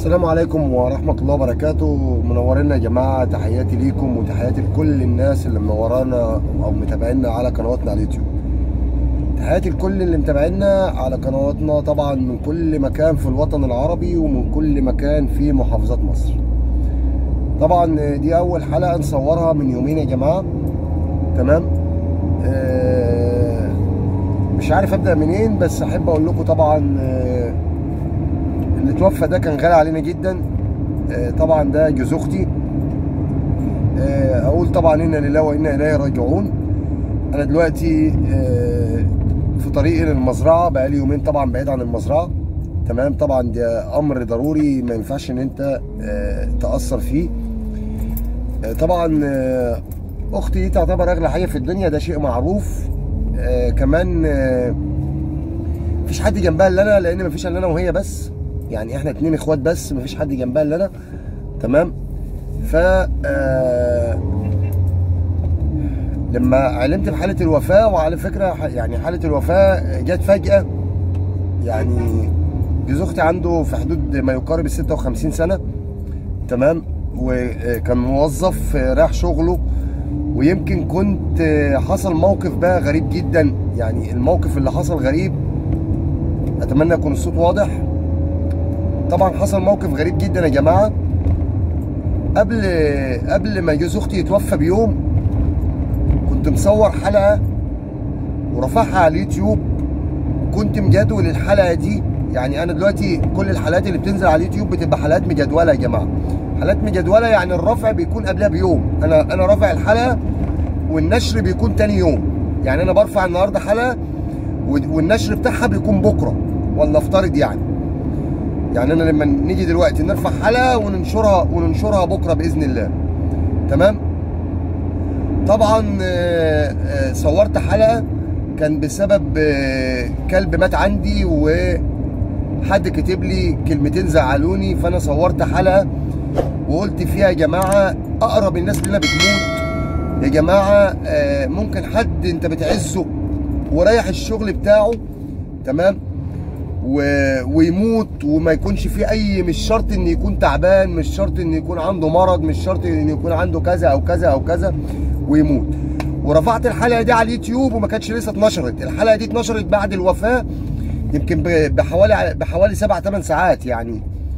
السلام عليكم ورحمة الله وبركاته منورين يا جماعة تحياتي ليكم وتحياتي لكل الناس اللي منورانا أو متابعينا على قنواتنا على اليوتيوب تحياتي لكل اللي متابعينا على قنواتنا طبعا من كل مكان في الوطن العربي ومن كل مكان في محافظات مصر طبعا دي أول حلقة نصورها من يومين يا جماعة تمام آه مش عارف أبدأ منين بس أحب أقول لكم طبعا آه اللي توفى ده كان غالي علينا جدا آه طبعا ده جوز اختي آه اقول طبعا انا لله وانا اليه راجعون انا دلوقتي آه في طريقي للمزرعه بقالي يومين طبعا بعيد عن المزرعه تمام طبعا ده امر ضروري ما ينفعش ان انت تاثر فيه طبعا اختي دي تعتبر اغلى حاجه في الدنيا ده شيء معروف كمان مفيش حد جنبها الا انا لان مفيش الا انا وهي بس يعني احنا اتنين اخوات بس مفيش حد جنبها الا انا تمام ف آه لما علمت بحاله الوفاه وعلى فكره يعني حاله الوفاه جت فجاه يعني جوز اختي عنده في حدود ما يقارب ال 56 سنه تمام وكان موظف راح شغله ويمكن كنت حصل موقف بقى غريب جدا يعني الموقف اللي حصل غريب اتمنى يكون الصوت واضح طبعا حصل موقف غريب جدا يا جماعه قبل قبل ما جوز اختي يتوفى بيوم كنت مصور حلقه ورفعها على اليوتيوب وكنت مجدول الحلقه دي يعني انا دلوقتي كل الحلقات اللي بتنزل على اليوتيوب بتبقى حلقات مجدوله يا جماعه حلقات مجدوله يعني الرفع بيكون قبلها بيوم انا انا رافع الحلقه والنشر بيكون تاني يوم يعني انا برفع النهارده حلقه والنشر بتاعها بيكون بكره ولا افترض يعني يعني انا لما نيجي دلوقتي نرفع حلقه وننشرها وننشرها بكره باذن الله تمام طبعا صورت حلقه كان بسبب كلب مات عندي وحد كتب لي كلمتين زعلوني فانا صورت حلقه وقلت فيها يا جماعه اقرب الناس لنا بتموت يا جماعه ممكن حد انت بتعزه ورايح الشغل بتاعه تمام و... ويموت وما يكونش فيه اي مش شرط ان يكون تعبان مش شرط ان يكون عنده مرض مش شرط ان يكون عنده كذا او كذا او كذا ويموت ورفعت الحلقه دي على اليوتيوب وما كانتش لسه اتنشرت الحلقه دي اتنشرت بعد الوفاه يمكن بحوالي بحوالي سبع ثمان ساعات يعني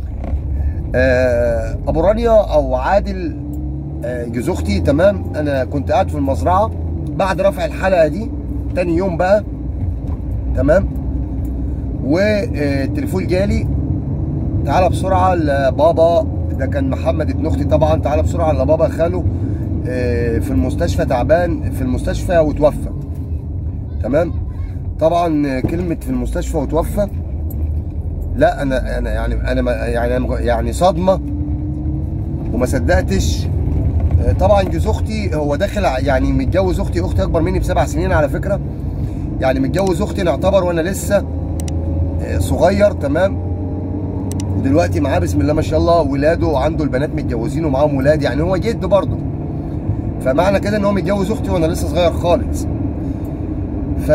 آه ابو رانيا او عادل آه جوز اختي تمام انا كنت قاعد في المزرعه بعد رفع الحلقه دي تاني يوم بقى تمام والتليفون جالي تعالى بسرعه لبابا ده كان محمد ابن اختي طبعا تعالى بسرعه لبابا خاله في المستشفى تعبان في المستشفى وتوفى تمام طبعا كلمه في المستشفى وتوفى لا انا انا يعني انا يعني يعني صدمه وما صدقتش طبعا جوز اختي هو داخل يعني متجوز اختي اختي اكبر مني بسبع سنين على فكره يعني متجوز اختي نعتبر وانا لسه صغير تمام ودلوقتي معاه بسم الله ما شاء الله ولاده وعنده البنات متجوزين ومعاهم ولاد يعني هو جد برضه فمعنى كده ان هو متجوز اختي وانا لسه صغير خالص ف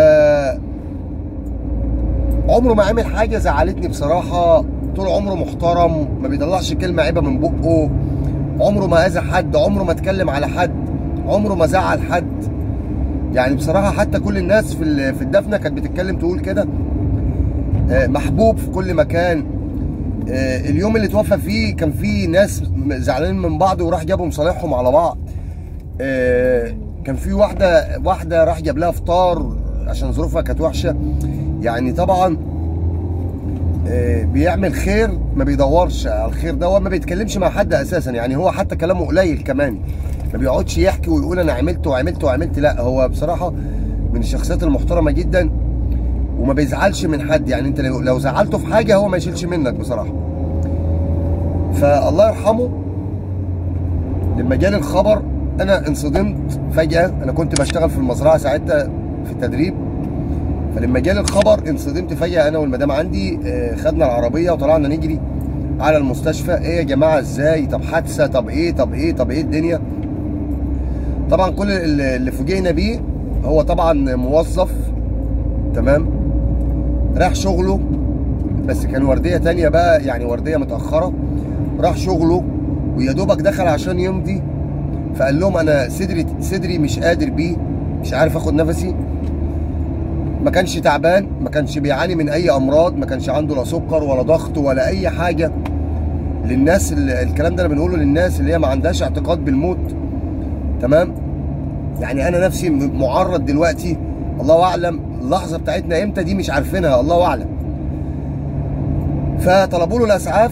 عمره ما عمل حاجه زعلتني بصراحه طول عمره محترم ما بيطلعش كلمه عيبه من بقه عمره ما اذى حد عمره ما اتكلم على حد عمره ما زعل حد يعني بصراحه حتى كل الناس في في الدفنه كانت بتتكلم تقول كده محبوب في كل مكان اليوم اللي توفى فيه كان فيه ناس زعلانين من بعض وراح جابوا مصالحهم على بعض كان في واحده واحده راح جاب لها فطار عشان ظروفها كانت وحشه يعني طبعا بيعمل خير ما بيدورش على الخير ده هو ما بيتكلمش مع حد اساسا يعني هو حتى كلامه قليل كمان ما بيقعدش يحكي ويقول انا عملت وعملت وعملت لا هو بصراحه من الشخصيات المحترمه جدا وما بيزعلش من حد يعني انت لو زعلته في حاجه هو ما يشيلش منك بصراحه فالله يرحمه لما جالي الخبر انا انصدمت فجاه انا كنت بشتغل في المزرعه ساعتها في التدريب فلما جالي الخبر انصدمت فجاه انا والمدام عندي خدنا العربيه وطلعنا نجري على المستشفى ايه يا جماعه ازاي طب حادثه طب ايه طب ايه طب ايه الدنيا طبعا كل اللي فوجئنا بيه هو طبعا موظف تمام راح شغله بس كان ورديه تانية بقى يعني ورديه متاخره راح شغله ويا دوبك دخل عشان يمضي فقال لهم انا صدري صدري مش قادر بيه مش عارف اخد نفسي ما كانش تعبان ما كانش بيعاني من اي امراض ما كانش عنده لا سكر ولا ضغط ولا اي حاجه للناس اللي الكلام ده انا بنقوله للناس اللي هي ما عندهاش اعتقاد بالموت تمام يعني انا نفسي معرض دلوقتي الله اعلم اللحظه بتاعتنا امتى دي مش عارفينها الله اعلم فطلبوا له الاسعاف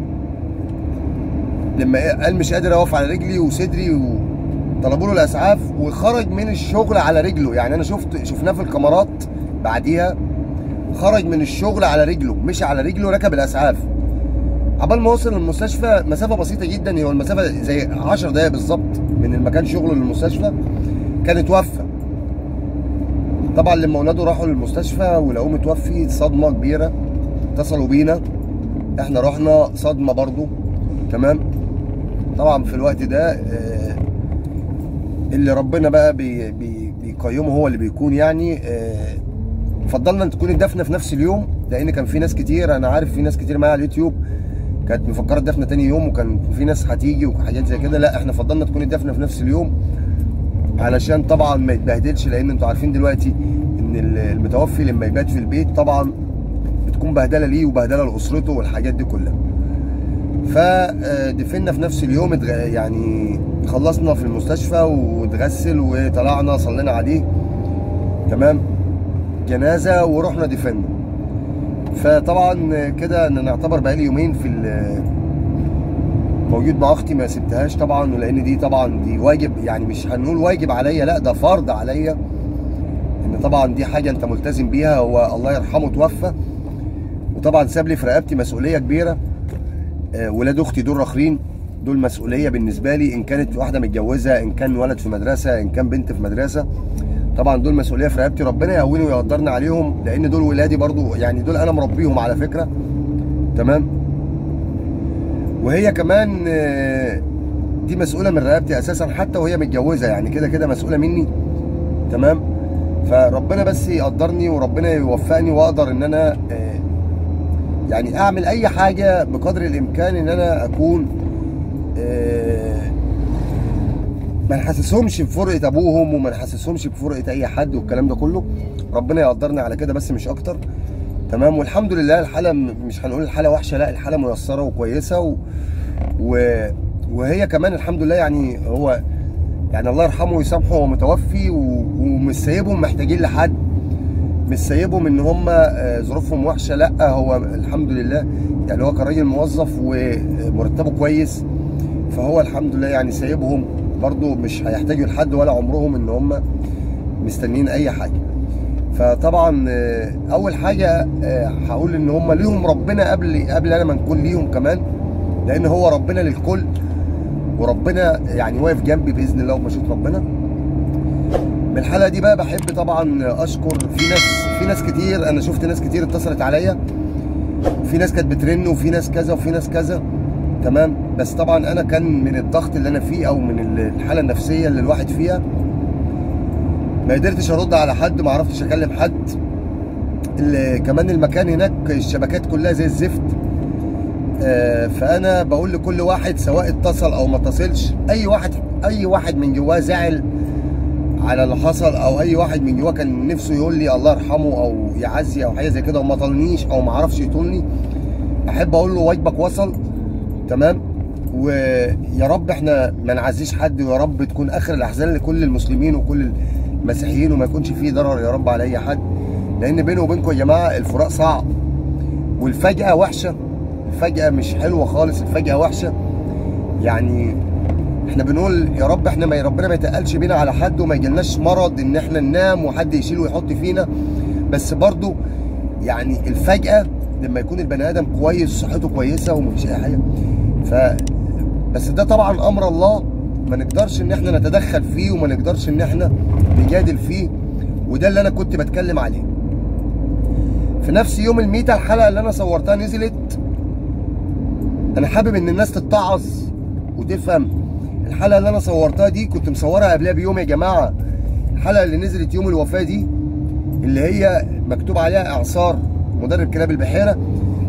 لما قال مش قادر اقف على رجلي وصدري وطلبوا له الاسعاف وخرج من الشغل على رجله يعني انا شفت شفناه في الكاميرات بعديها خرج من الشغل على رجله مشي على رجله ركب الاسعاف عبال ما وصل المستشفى مسافه بسيطه جدا هو المسافه زي 10 دقايق بالظبط من المكان شغله للمستشفى كان اتوفى طبعا لما اولاده راحوا للمستشفى ولقوه متوفي صدمه كبيره اتصلوا بينا احنا رحنا صدمه برضو تمام طبعا في الوقت ده آه، اللي ربنا بقى بي بي بيقيمه هو اللي بيكون يعني آه، فضلنا ان تكون الدفنه في نفس اليوم لان كان في ناس كتير انا عارف في ناس كتير معايا على اليوتيوب كانت مفكره الدفنه تاني يوم وكان في ناس هتيجي وحاجات زي كده لا احنا فضلنا تكون الدفنه في نفس اليوم علشان طبعا ما يتبهدلش لان انتوا عارفين دلوقتي ان ال- المتوفي لما يبات في البيت طبعا بتكون بهدله ليه وبهدله لاسرته والحاجات دي كلها فدفنا في نفس اليوم اتغ- يعني خلصنا في المستشفى واتغسل وطلعنا صلينا عليه تمام جنازه ورحنا دفنا فطبعا كده انا نعتبر بقالي يومين في ال- موجود مع اختي ما سبتهاش طبعا ولان دي طبعا دي واجب يعني مش هنقول واجب عليا لا ده فرض عليا ان طبعا دي حاجه انت ملتزم بيها هو الله يرحمه توفى وطبعا ساب لي في رقبتي مسؤوليه كبيره آه، ولاد اختي دول راخرين دول مسؤوليه بالنسبه لي ان كانت واحده متجوزه ان كان ولد في مدرسه ان كان بنت في مدرسه طبعا دول مسؤوليه في رقبتي ربنا يقويني ويقدرني عليهم لان دول ولادي برضو يعني دول انا مربيهم على فكره تمام وهي كمان آه، دي مسؤوله من رقبتي اساسا حتى وهي متجوزه يعني كده كده مسؤوله مني تمام فربنا بس يقدرني وربنا يوفقني واقدر ان انا آه، يعني اعمل اي حاجه بقدر الامكان ان انا اكون آه، ما نحسسهمش بفرقه ابوهم وما نحسسهمش بفرقه اي حد والكلام ده كله ربنا يقدرني على كده بس مش اكتر تمام والحمد لله الحاله م- مش هنقول الحاله وحشه لا الحاله ميسره وكويسه و... و... وهي كمان الحمد لله يعني هو يعني الله يرحمه ويسامحه هو متوفي و... ومش سايبهم محتاجين لحد مش سايبهم ان هم آه، ظروفهم وحشه لا هو الحمد لله يعني هو كان راجل موظف ومرتبه كويس فهو الحمد لله يعني سايبهم برضو مش هيحتاجوا لحد ولا عمرهم ان هم مستنيين اي حاجه فطبعا آه، اول حاجه آه، هقول ان هم ليهم ربنا قبل قبل انا ما نكون ليهم كمان لان هو ربنا للكل وربنا يعني واقف جنبي باذن الله ومشيئه ربنا من الحلقه دي بقى بحب طبعا اشكر في ناس في ناس كتير انا شفت ناس كتير اتصلت عليا في ناس كانت بترن وفي ناس كذا وفي ناس كذا تمام بس طبعا انا كان من الضغط اللي انا فيه او من الحاله النفسيه اللي الواحد فيها ما قدرتش ارد على حد ما عرفتش اكلم حد ال- كمان المكان هناك الشبكات كلها زي الزفت آه، فانا بقول لكل واحد سواء اتصل او ما اتصلش اي واحد اي واحد من جواه زعل على اللي حصل او اي واحد من جواه كان نفسه يقول لي الله يرحمه او يعزي او حاجه زي كده وما طالنيش او ما عرفش يطولني احب اقول له واجبك وصل تمام ويا رب احنا ما نعزيش حد ويا رب تكون اخر الاحزان لكل المسلمين وكل المسيحيين وما يكونش فيه ضرر يا رب على اي حد لان بيني وبينكم يا جماعه الفراق صعب والفجأة وحشة الفجأة مش حلوة خالص الفجأة وحشة يعني احنا بنقول يا رب احنا ما ربنا ما يتقلش بينا على حد وما يجيلناش مرض ان احنا ننام وحد يشيل ويحط فينا بس برضو يعني الفجأة لما يكون البني ادم كويس صحته كويسة ومفيش اي حاجة ف بس ده طبعا امر الله ما نقدرش ان احنا نتدخل فيه وما نقدرش ان احنا نجادل فيه وده اللي انا كنت بتكلم عليه في نفس يوم الميتة الحلقة اللي انا صورتها نزلت انا حابب ان الناس تتعظ وتفهم الحلقة اللي انا صورتها دي كنت مصورها قبلها بيوم يا جماعة الحلقة اللي نزلت يوم الوفاة دي اللي هي مكتوب عليها اعصار مدرب كلاب البحيرة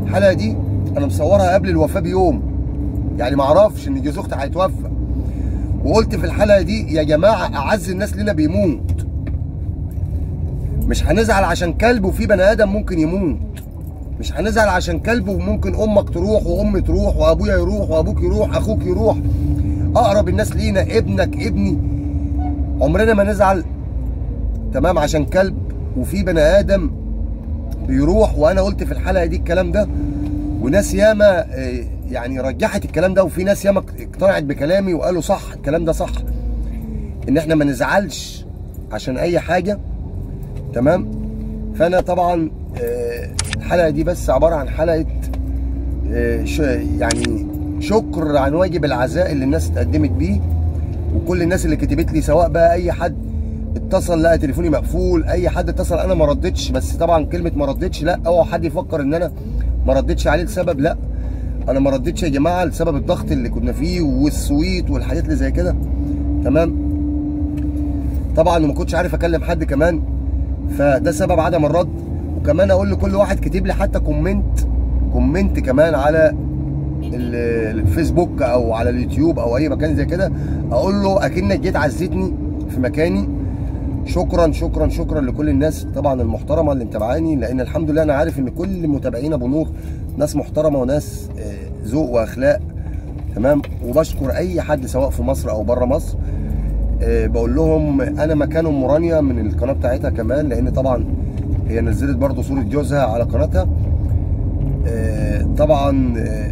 الحلقه دي انا مصورها قبل الوفاه بيوم يعني ما اعرفش ان جوز اختي هيتوفى وقلت في الحلقه دي يا جماعه اعز الناس لنا بيموت مش هنزعل عشان كلب وفي بني ادم ممكن يموت مش هنزعل عشان كلب وممكن امك تروح وامي تروح وابويا يروح وابوك يروح اخوك يروح اقرب الناس لينا ابنك ابني عمرنا ما نزعل تمام عشان كلب وفي بني ادم بيروح وانا قلت في الحلقه دي الكلام ده وناس ياما آه، يعني رجحت الكلام ده وفي ناس ياما اقتنعت بكلامي وقالوا صح الكلام ده صح ان احنا ما نزعلش عشان اي حاجه تمام فانا طبعا آه، الحلقه دي بس عباره عن حلقه آه، ش- يعني شكر عن واجب العزاء اللي الناس اتقدمت بيه وكل الناس اللي كتبت لي سواء بقى اي حد اتصل لقى تليفوني مقفول اي حد اتصل انا ما ردتش بس طبعا كلمه ما ردتش لا اوعى حد يفكر ان انا ما ردتش عليه لسبب لا انا ما ردتش يا جماعه لسبب الضغط اللي كنا فيه والسويت والحاجات اللي زي كده تمام طبعا وما كنتش عارف اكلم حد كمان فده سبب عدم الرد وكمان اقول لكل واحد كتب لي حتى كومنت كومنت كمان على ال- الفيسبوك او على اليوتيوب او اي مكان زي كده اقول له اكنك جيت عزتني في مكاني شكرا شكرا شكرا لكل الناس طبعا المحترمه اللي متابعاني لان الحمد لله انا عارف ان كل متابعين ابو نور ناس محترمه وناس آه، ذوق واخلاق تمام وبشكر اي حد سواء في مصر او بره مصر آه، بقول لهم انا مكان ام رانيا من القناه بتاعتها كمان لان طبعا هي نزلت برضو صوره جوزها على قناتها آه، طبعا آه،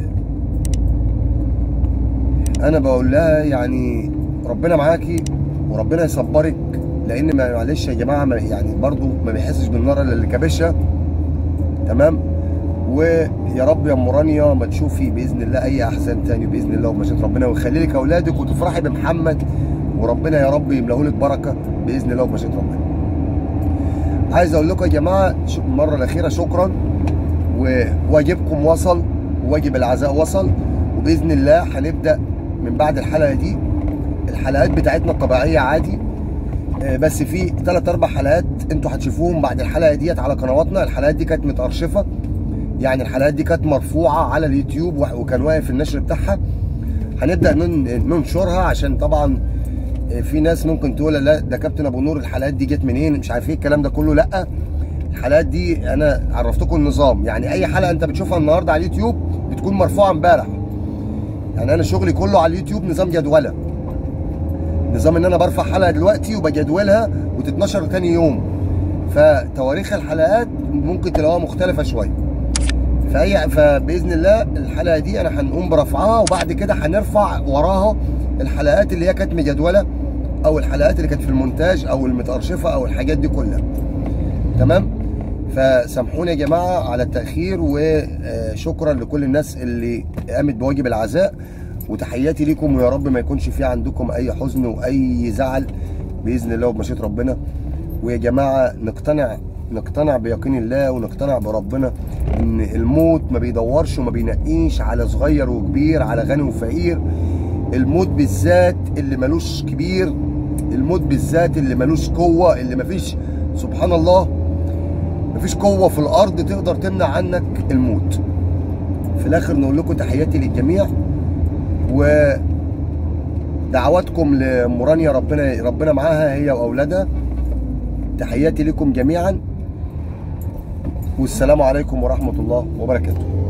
انا بقول لها يعني ربنا معاكي وربنا يصبرك لان ما- معلش يا جماعه ما يعني برضو ما بيحسش بالنار الا اللي كابشها تمام ويا رب يا ام رانيا ما تشوفي باذن الله اي احسان تاني باذن الله ومشيئه ربنا ويخلي لك اولادك وتفرحي بمحمد وربنا يا رب يملاه لك بركه باذن الله ومشيئه ربنا. عايز اقول لكم يا جماعه ش- المره الاخيره شكرا وواجبكم وصل وواجب العزاء وصل وباذن الله هنبدا من بعد الحلقه دي الحلقات بتاعتنا الطبيعيه عادي آه، بس في ثلاث اربع حلقات انتوا هتشوفوهم بعد الحلقه ديت على قنواتنا الحلقات دي كانت متارشفه يعني الحلقات دي كانت مرفوعه على اليوتيوب وح- وكان واقف النشر بتاعها هنبدا نن- ننشرها عشان طبعا آه، في ناس ممكن تقول لا ده كابتن ابو نور الحلقات دي جت منين مش عارف ايه الكلام ده كله لا الحلقات دي انا عرفتكم النظام يعني اي حلقه انت بتشوفها النهارده على اليوتيوب بتكون مرفوعه امبارح يعني انا شغلي كله على اليوتيوب نظام جدوله نظام ان انا برفع حلقه دلوقتي وبجدولها وتتنشر تاني يوم فتواريخ الحلقات ممكن تلاقوها مختلفه شويه فأي فباذن الله الحلقه دي انا هنقوم برفعها وبعد كده هنرفع وراها الحلقات اللي هي كانت مجدوله او الحلقات اللي كانت في المونتاج او المتارشفه او الحاجات دي كلها تمام فسامحوني يا جماعه على التاخير وشكرا لكل الناس اللي قامت بواجب العزاء وتحياتي ليكم ويا رب ما يكونش في عندكم اي حزن واي زعل باذن الله وبمشيئه ربنا ويا جماعه نقتنع نقتنع بيقين الله ونقتنع بربنا ان الموت ما بيدورش وما بينقيش على صغير وكبير على غني وفقير الموت بالذات اللي ملوش كبير الموت بالذات اللي ملوش قوه اللي مفيش سبحان الله مفيش قوه في الارض تقدر تمنع عنك الموت في الاخر نقول لكم تحياتي للجميع ودعواتكم لمورانيا ربنا ربنا معاها هي واولادها تحياتي لكم جميعا والسلام عليكم ورحمه الله وبركاته